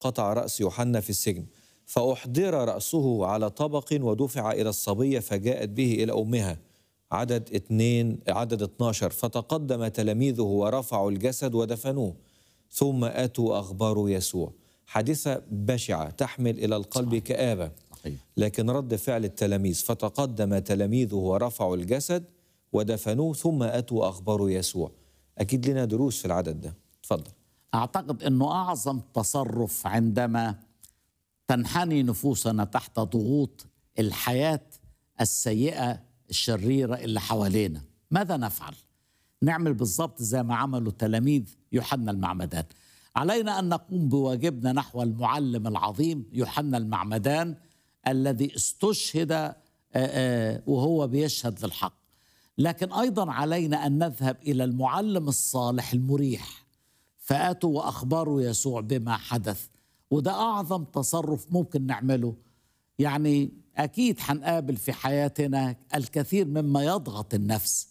قطع رأس يوحنا في السجن فأحضر رأسه على طبق ودفع إلى الصبية فجاءت به إلى أمها عدد اثنين عدد 12 فتقدم تلاميذه ورفعوا الجسد ودفنوه ثم أتوا أخبار يسوع حادثة بشعة تحمل إلى القلب كآبة صحيح لكن رد فعل التلاميذ فتقدم تلاميذه ورفعوا الجسد ودفنوه ثم أتوا أخبار يسوع أكيد لنا دروس في العدد ده اتفضل اعتقد انه اعظم تصرف عندما تنحني نفوسنا تحت ضغوط الحياه السيئه الشريره اللي حوالينا ماذا نفعل نعمل بالضبط زي ما عملوا تلاميذ يوحنا المعمدان علينا ان نقوم بواجبنا نحو المعلم العظيم يوحنا المعمدان الذي استشهد آه، آه، وهو بيشهد للحق لكن ايضا علينا ان نذهب الى المعلم الصالح المريح فاتوا واخبروا يسوع بما حدث وده اعظم تصرف ممكن نعمله يعني اكيد حنقابل في حياتنا الكثير مما يضغط النفس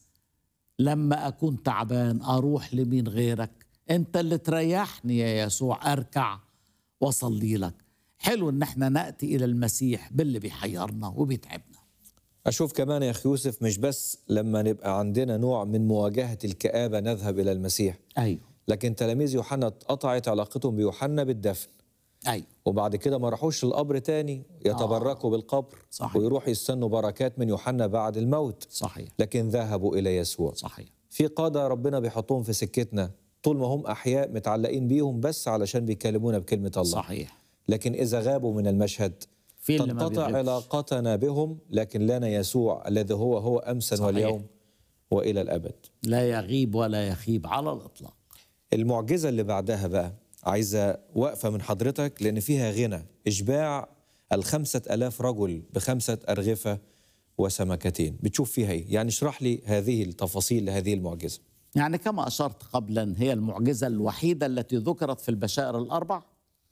لما اكون تعبان اروح لمين غيرك انت اللي تريحني يا يسوع اركع واصلي لك حلو ان احنا ناتي الى المسيح باللي بيحيرنا وبيتعبنا أشوف كمان يا أخي يوسف مش بس لما نبقى عندنا نوع من مواجهة الكآبة نذهب إلى المسيح ايوه لكن تلاميذ يوحنا اتقطعت علاقتهم بيوحنا بالدفن ايوه وبعد كده ما راحوش القبر تاني يتبركوا بالقبر صحيح. ويروحوا يستنوا بركات من يوحنا بعد الموت صحيح لكن ذهبوا إلى يسوع صحيح في قادة ربنا بيحطهم في سكتنا طول ما هم أحياء متعلقين بيهم بس علشان بيكلمونا بكلمة الله صحيح لكن إذا غابوا من المشهد في اللي ما تنقطع بيغيبش. علاقتنا بهم لكن لنا يسوع الذي هو هو أمسا صحيح. واليوم وإلى الأبد لا يغيب ولا يخيب على الاطلاق المعجزة اللي بعدها بقى عايزة وقفة من حضرتك لأن فيها غنى إشباع الخمسة ألاف رجل بخمسة أرغفة وسمكتين بتشوف فيها إيه؟ يعني اشرح لي هذه التفاصيل لهذه المعجزة يعني كما أشرت قبلا هي المعجزة الوحيدة التي ذكرت في البشائر الأربع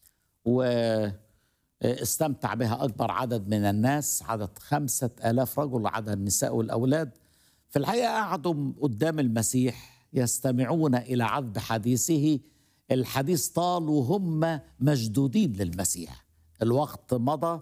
واستمتع بها أكبر عدد من الناس عدد خمسة آلاف رجل عدد النساء والأولاد في الحقيقة قعدوا قدام المسيح يستمعون إلى عذب حديثه الحديث طال وهم مشدودين للمسيح الوقت مضى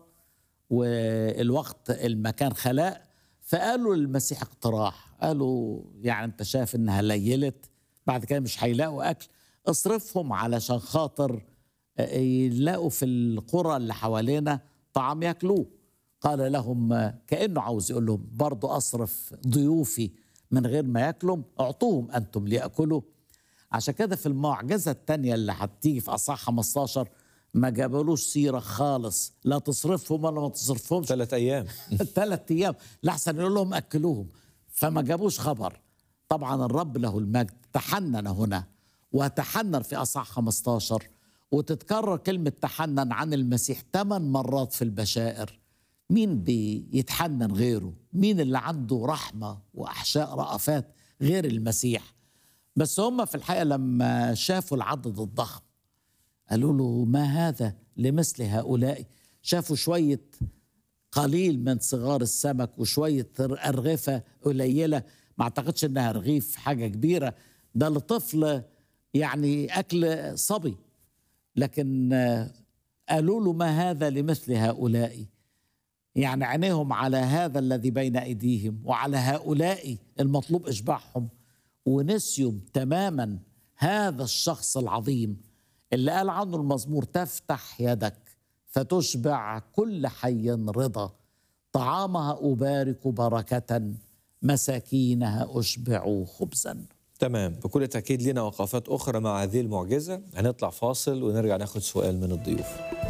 والوقت المكان خلاء فقالوا للمسيح اقتراح قالوا يعني انت شايف انها ليلت بعد كده مش هيلاقوا اكل اصرفهم علشان خاطر آه، يلاقوا في القرى اللي حوالينا طعام ياكلوه قال لهم آه، كانه عاوز يقول لهم برضو اصرف ضيوفي من غير ما ياكلوا اعطوهم انتم لياكلوا عشان كده في المعجزه الثانيه اللي هتيجي في اصحاح 15 ما جابلوش سيره خالص لا تصرفهم ولا ما تصرفهمش ثلاث أيام ثلاث ايام لحسن يقول لهم اكلوهم فما جابوش خبر طبعا الرب له المجد تحنن هنا وتحنن في اصحاح 15 وتتكرر كلمه تحنن عن المسيح ثمان مرات في البشائر مين بيتحنن غيره مين اللي عنده رحمه واحشاء رأفات غير المسيح بس هم في الحقيقه لما شافوا العدد الضخم قالوا له ما هذا لمثل هؤلاء شافوا شويه قليل من صغار السمك وشوية أرغفة قليلة ما أعتقدش إنها رغيف حاجة كبيرة ده لطفل يعني أكل صبي لكن آه، قالوا له ما هذا لمثل هؤلاء يعني عينيهم على هذا الذي بين أيديهم وعلى هؤلاء المطلوب إشباعهم ونسيوا تماما هذا الشخص العظيم اللي قال عنه المزمور تفتح يدك فتشبع كل حي رضا طعامها أبارك بركة مساكينها أشبع خبزا تمام بكل تأكيد لنا وقفات أخرى مع هذه المعجزة هنطلع فاصل ونرجع ناخد سؤال من الضيوف